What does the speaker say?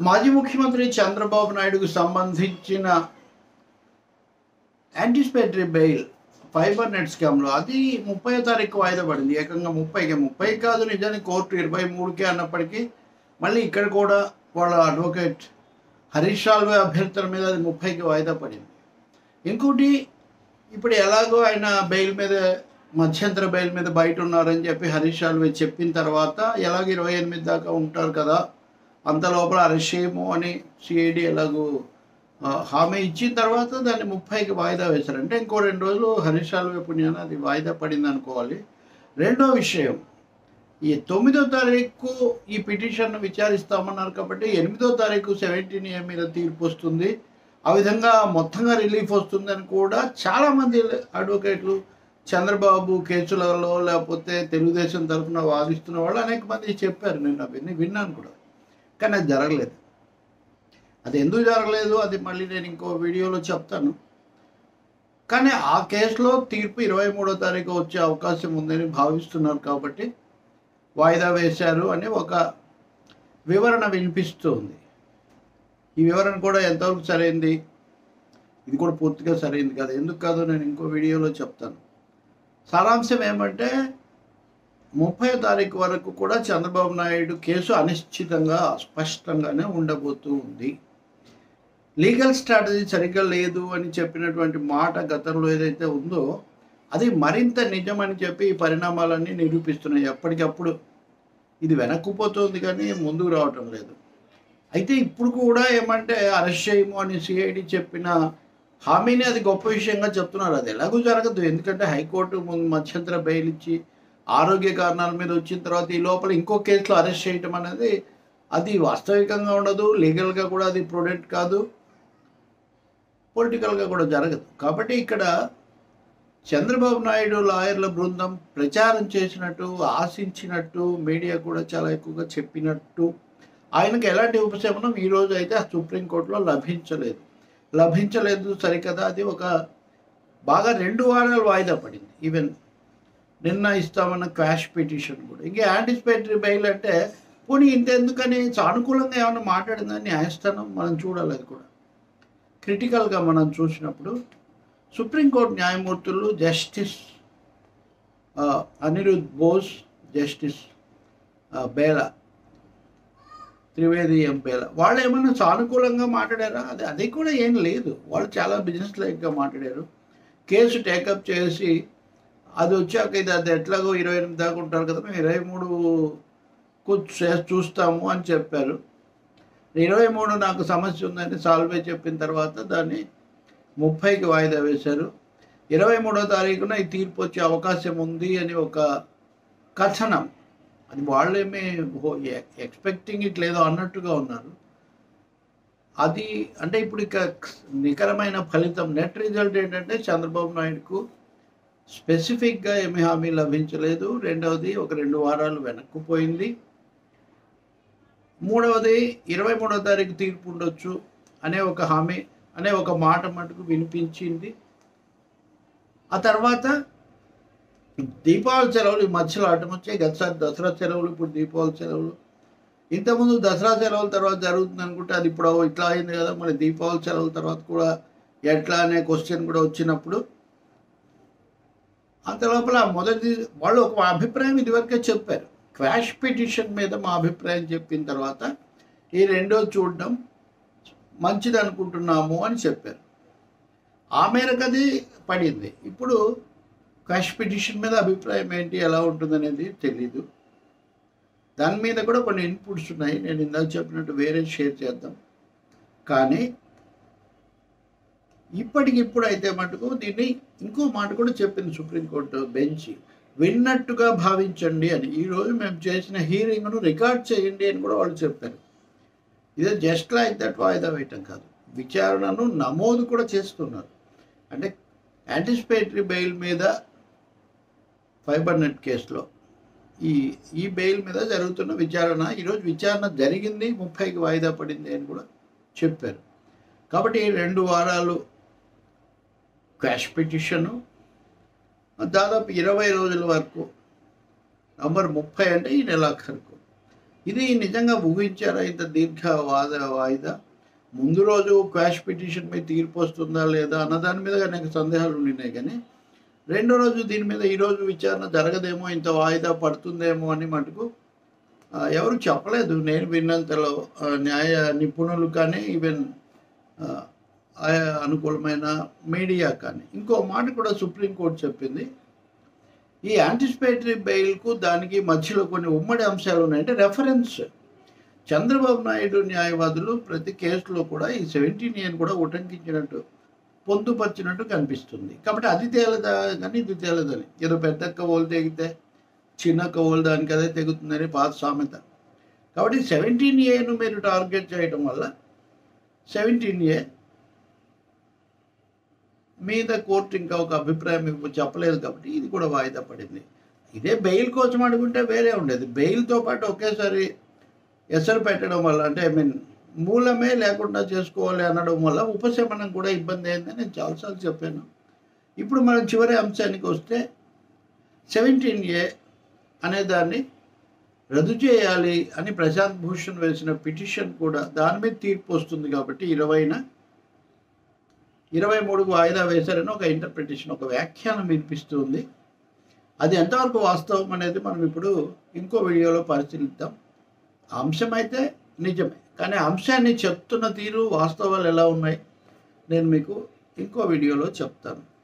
మాజీ ముఖ్యమంత్రి చంద్రబాబు నాయుడుకు సంబంధించిన యాంటిసిపేటరీ బెయిల్ ఫైబర్ నెట్ స్కామ్లో అది ముప్పై తారీఖు వాయిదా పడింది ఏకంగా ముప్పైకి ముప్పై కాదు నిజానికి కోర్టు ఇరవై మూడుకే అన్నప్పటికీ మళ్ళీ ఇక్కడ కూడా వాళ్ళ అడ్వకేట్ హరీష్ సాల్వే అభ్యర్థుల మీద అది ముప్పైకి వాయిదా పడింది ఇంకోటి ఇప్పుడు ఎలాగో ఆయన బెయిల్ మీద మధ్యంతర బెయిల్ మీద బయట ఉన్నారని చెప్పి హరీష్ సాల్వే చెప్పిన తర్వాత ఎలాగో ఇరవై ఎనిమిది దాకా ఉంటారు కదా అంత లోపల అరెస్ట్ చేయము అని సిఐడి ఎలాగో ఆ, హామీ ఇచ్చిన తర్వాత దాన్ని ముప్పైకి వాయిదా వేశారు అంటే ఇంకో రెండు రోజులు హరీష్ సాల్వే పుణ్యాన అది వాయిదా పడింది అనుకోవాలి రెండో విషయం ఈ తొమ్మిదో తారీఖు ఈ పిటిషన్ను విచారిస్తామన్నారు కాబట్టి ఎనిమిదో తారీఖు సెవెంటీన్ ఏ మీద తీర్పు వస్తుంది ఆ విధంగా మొత్తంగా రిలీఫ్ వస్తుందని కూడా చాలామంది అడ్వకేట్లు చంద్రబాబు కేసులలో లేకపోతే తెలుగుదేశం తరఫున వాదిస్తున్న వాళ్ళు అనేక మంది చెప్పారు నేను అవన్నీ విన్నాను కూడా కానీ అది జరగలేదు అది ఎందుకు జరగలేదు అది మళ్ళీ నేను ఇంకో వీడియోలో చెప్తాను కానీ ఆ కేసులో తీర్పు ఇరవై మూడో తారీఖు వచ్చే అవకాశం ఉందని భావిస్తున్నారు కాబట్టి వాయిదా వేశారు అని ఒక వివరణ వినిపిస్తుంది ఈ వివరణ కూడా ఎంతవరకు సరైంది ఇది కూడా పూర్తిగా సరైంది కాదు ఎందుకు కాదో నేను ఇంకో వీడియోలో చెప్తాను సారాంశం ఏమంటే ముప్పై తారీఖు వరకు కూడా చంద్రబాబు నాయుడు కేసు అనిశ్చితంగా అస్పష్టంగానే ఉండబోతూ ఉంది లీగల్ స్ట్రాటజీ సరిగ్గా లేదు అని చెప్పినటువంటి మాట గతంలో ఏదైతే ఉందో అది మరింత నిజమని చెప్పి ఈ పరిణామాలన్నీ నిరూపిస్తున్నాయి ఎప్పటికప్పుడు ఇది వెనక్కుపోతుంది కానీ ముందుకు రావటం లేదు అయితే ఇప్పుడు కూడా ఏమంటే అరెస్ట్ చేయము అని సిఐడి చెప్పిన హామీని అది గొప్ప విషయంగా చెప్తున్నారు అది ఎలాగూ జరగదు ఎందుకంటే హైకోర్టు ముందు మధ్యంతర బెయిల్ ఇచ్చి ఆరోగ్య కారణాల మీద వచ్చిన తర్వాత ఈ లోపల ఇంకో కేసులో అరెస్ట్ చేయటం అనేది అది వాస్తవికంగా ఉండదు లీగల్గా కూడా అది ప్రొడెక్ట్ కాదు పొలిటికల్గా కూడా జరగదు కాబట్టి ఇక్కడ చంద్రబాబు నాయుడు లాయర్ల బృందం ప్రచారం చేసినట్టు ఆశించినట్టు మీడియా కూడా చాలా ఎక్కువగా చెప్పినట్టు ఆయనకు ఎలాంటి ఉపశమనం ఈరోజు అయితే ఆ సుప్రీంకోర్టులో లభించలేదు లభించలేదు సరికదా అది ఒక బాగా రెండు వారాలు వాయిదా పడింది ఈవెన్ నిన్న ఇస్తామన్న క్వాష్ పిటిషన్ కూడా ఇంకా యాంటిసిపేటరీ బెయిల్ అంటే పోనీ ఇంతెందుకని సానుకూలంగా ఏమైనా మాట్లాడిందని న్యాయస్థానం మనం చూడాలి అది కూడా క్రిటికల్గా మనం చూసినప్పుడు సుప్రీంకోర్టు న్యాయమూర్తులు జస్టిస్ ఆ, అనిరుద్ బోస్ జస్టిస్ ఆ, బేలా త్రివేది ఎం బేలా వాళ్ళు ఏమైనా సానుకూలంగా మాట్లాడారా అది అది కూడా ఏం లేదు వాళ్ళు చాలా బిజినెస్ లైక్గా మాట్లాడారు కేసు టేకప్ చేసి అది వచ్చాక ఇది అది ఎట్లాగో ఇరవై ఎనిమిది దాకా ఉంటారు కదా మేము ఇరవై మూడు చూస్తాము అని చెప్పారు ఇరవై మూడు నాకు సమస్య ఉందని సాల్వే చెప్పిన తర్వాత దాన్ని ముప్పైకి వాయిదా వేశారు ఇరవై మూడో తారీఖున ఈ తీర్పు వచ్చే అవకాశం ఉంది అని ఒక కథనం అది వాళ్ళేమీ ఎక్స్పెక్టింగ్ ఇట్ లేదో అన్నట్టుగా ఉన్నారు అది అంటే ఇప్పుడు ఇక నికరమైన ఫలితం నెట్ రిజల్ట్ ఏంటంటే చంద్రబాబు నాయుడుకు స్పెసిఫిక్గా ఏమి హామీ లభించలేదు రెండవది ఒక రెండు వారాలు వెనక్కుపోయింది మూడవది ఇరవై మూడో తారీఖు తీర్పు ఉండొచ్చు అనే ఒక హామీ అనే ఒక మాట మటుకు వినిపించింది ఆ తర్వాత దీపావళి సెలవులు ఈ మధ్యలో అడ్డం వచ్చాయి గతసారి దసరా సెలవులు ఇప్పుడు దీపావళి సెలవులు ఇంతకుముందు దసరా సెలవుల తర్వాత జరుగుతుంది అనుకుంటే అది ఇప్పుడు ఇట్లా అయింది కదా మరి దీపావళి సెలవుల తర్వాత కూడా ఎట్లా అనే క్వశ్చన్ కూడా వచ్చినప్పుడు అంత లోపల మొదటి వాళ్ళు ఒక అభిప్రాయం ఇదివరకే చెప్పారు క్వాష్ పిటిషన్ మీద మా అభిప్రాయం చెప్పిన తర్వాత ఈ రెండో చూడడం మంచిది అనుకుంటున్నాము అని చెప్పారు ఆ మేరకు అది పడింది ఇప్పుడు క్వాష్ పిటిషన్ మీద అభిప్రాయం ఏంటి ఎలా ఉంటుందనేది తెలీదు దాని మీద కూడా కొన్ని ఇన్పుట్స్ ఉన్నాయి నేను ఇందాక చెప్పినట్టు వేరే షేర్ చేద్దాం కానీ ఇప్పటికిప్పుడు అయితే మటుకు దీన్ని ఇంకో మాట కూడా చెప్పింది సుప్రీంకోర్టు బెంచ్ విన్నట్టుగా భావించండి అని ఈరోజు మేము చేసిన హీరింగ్ను రికార్డ్ చేయండి అని కూడా వాళ్ళు చెప్పారు ఇదే జస్ట్ లైక్ దట్ వాయిదా వేయటం కాదు విచారణను నమోదు కూడా చేస్తున్నారు అంటే యాంటిసిపేటరీ బెయిల్ మీద ఫైబర్ నెట్ కేసులో ఈ ఈ బెయిల్ మీద జరుగుతున్న విచారణ ఈరోజు విచారణ జరిగింది ముప్పైకి వాయిదా పడింది అని కూడా చెప్పారు కాబట్టి ఈ రెండు వారాలు క్యాష్ పిటిషను దాదాపు ఇరవై రోజుల వరకు నంబర్ ముప్పై అంటే ఈ నెలాఖరుకు ఇది నిజంగా ఊహించారా ఇంత దీర్ఘ వాద వాయిదా ముందు రోజు క్వాష్ పిటిషన్ మీద తీర్పు వస్తుందా లేదా అన్న దాని మీద నాకు సందేహాలు ఉండినాయి కానీ రెండో రోజు దీని మీద ఈరోజు విచారణ జరగదేమో ఇంత వాయిదా పడుతుందేమో అని మటుకు ఆ, ఎవరు చెప్పలేదు నేను విన్నంతలో ఆ, న్యాయ నిపుణులు కానీ ఈవెన్ ఆ, ఆయా అనుకూలమైన మీడియా కానీ ఇంకో మాట కూడా సుప్రీంకోర్టు చెప్పింది ఈ యాంటిసిపేటరీ బెయిల్కు దానికి మధ్యలో కొన్ని ఉమ్మడి అంశాలు ఉన్నాయంటే రెఫరెన్స్ చంద్రబాబు నాయుడు న్యాయవాదులు ప్రతి కేసులో కూడా ఈ సెవెంటీన్ ఇయర్ కూడా ఉటంకించినట్టు పొందుపరిచినట్టు కనిపిస్తుంది కాబట్టి అది తేలదా కానీ ఇది తేలదని ఏదో పెద్ద కవోలు తెగితే చిన్న కవోలు దానికి అదే తెగుతుందని పాత సామెత కాబట్టి సెవెంటీన్ ఏను మీరు టార్గెట్ చేయడం వల్ల సెవెంటీన్ ఏ మీద కోర్టు ఇంకా ఒక అభిప్రాయం ఇవ్వ- చెప్పలేదు కాబట్టి ఇది కూడా వాయిదా పడింది ఇదే బెయిల్ కోసం అడుగుంటే వేరే ఉండేది బెయిల్తో పాటు ఒకేసారి ఎసరు పెట్టడం వల్ల అంటే ఐ మీన్ మూలమే లేకుండా చేసుకోవాలి అనడం వల్ల ఉపశమనం కూడా ఇబ్బంది అయిందని నేను చాలాసార్లు చెప్పాను ఇప్పుడు మనం చివరి అంశానికి వస్తే సెవెంటీన్ ఏ అనే దాన్ని రద్దు చేయాలి అని ప్రశాంత్ భూషణ్ వేసిన పిటిషన్ కూడా దాని మీద తీర్పు వస్తుంది కాబట్టి ఇరవైన ఇరవై మూడుకు వాయిదా వేశారని ఒక ఇంటర్ప్రిటేషన్ ఒక వ్యాఖ్యానం వినిపిస్తుంది అది ఎంతవరకు వాస్తవం అనేది మనం ఇప్పుడు ఇంకో వీడియోలో పరిశీలిద్దాం అంశం అయితే నిజమే కానీ అంశాన్ని చెప్తున్న తీరు వాస్తవాలు ఎలా ఉన్నాయి నేను మీకు ఇంకో వీడియోలో చెప్తాను